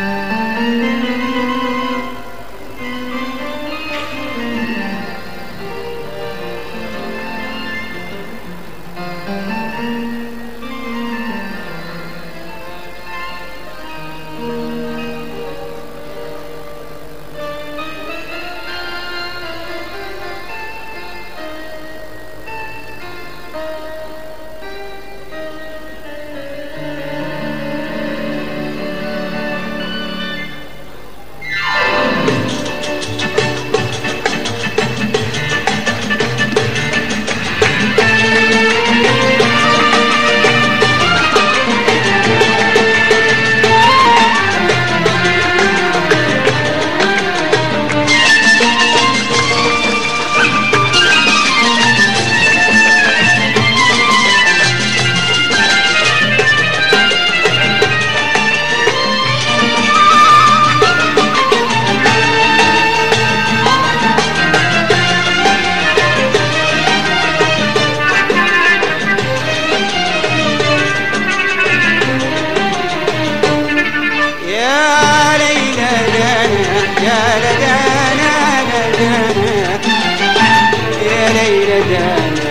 يا ليلى دانا يا لدانا لدانا يا ليلى دانا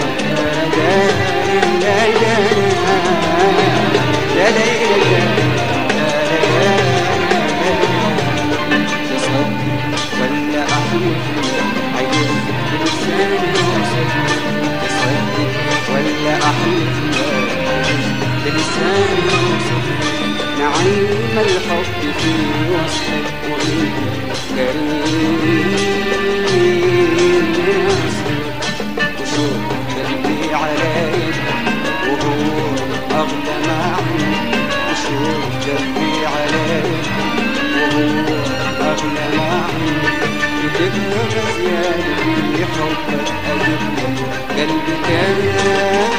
يا دانا يا ليلى دانا تصدق ولا أحلف عيونك بلساني وصدق تصدق ولا أحلف بلساني وصدق نعيم الحب في وصفك وانت كريم يصلك وشوف قلبي عليك وهو أغلى ما عندي وشوف قلبي عليك وهو أغلى ما عندي وتبقى زيادة في حبك أجيب قلبي كان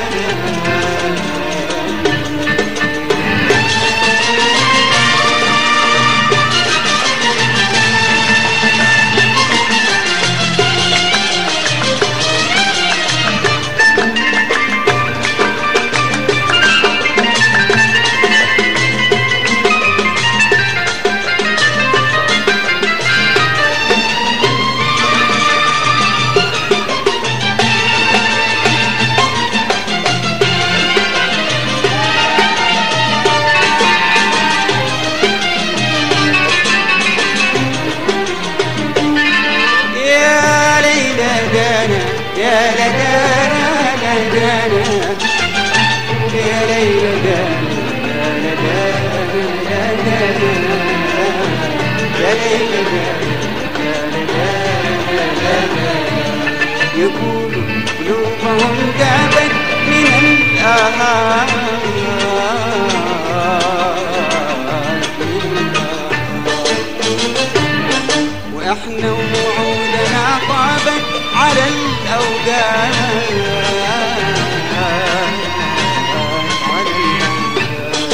يا ليلى دانا يا لدانا لدانا يا ليلى دانا يا لدانا لدانا يا ليلى دانا يا لدانا يقولوا قلوبهم جابت من الآهات واحنا وعودنا طابت على الاوقات على الأوقات.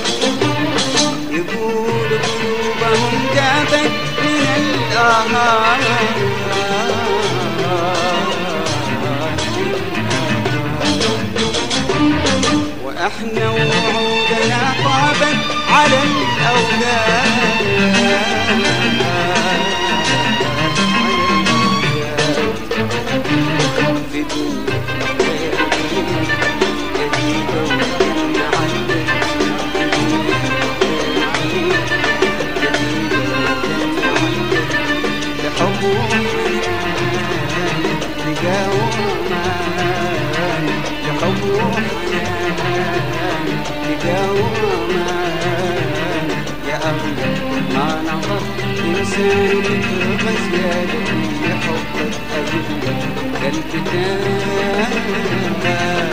يقول قلوبهم جابت من الآهات واحنا وعودنا طابت على الاوقات في دنيا جديدة وجديدة عندك لحب وحنان لقاء وأمان لحب وحنان لقاء وأمان يا أغلى ما نظرت إنسان غزيادة في حبك أجل قلبي تاني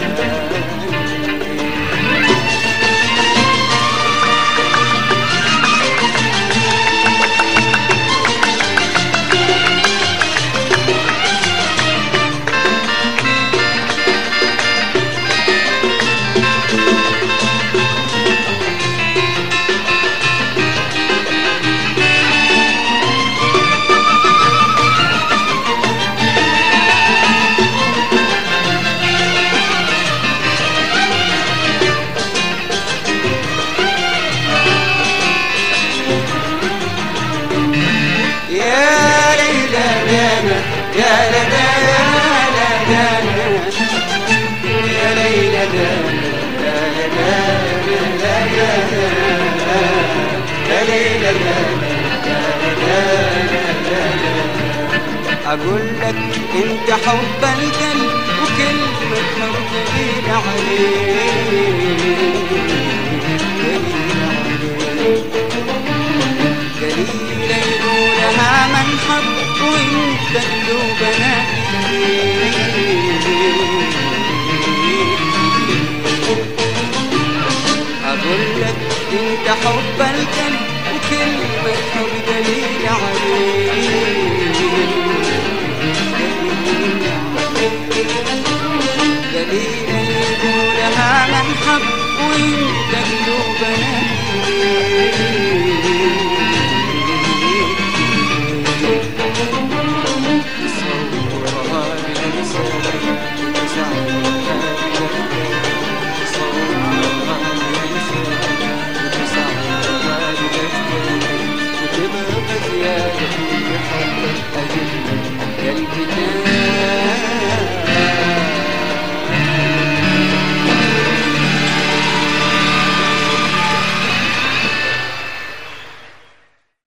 لا لا لا لا لا يا ليلى لا لا لا لا لا لا ليلى لا أقول لك أنت حب القلب وكلمة حب قليل عليك قليلة يقولها من حب وانت قلوبنا أقول لك انت حب القلب وكلمة حب قليل عليك قليلة يقولها من حب وانت قلوبنا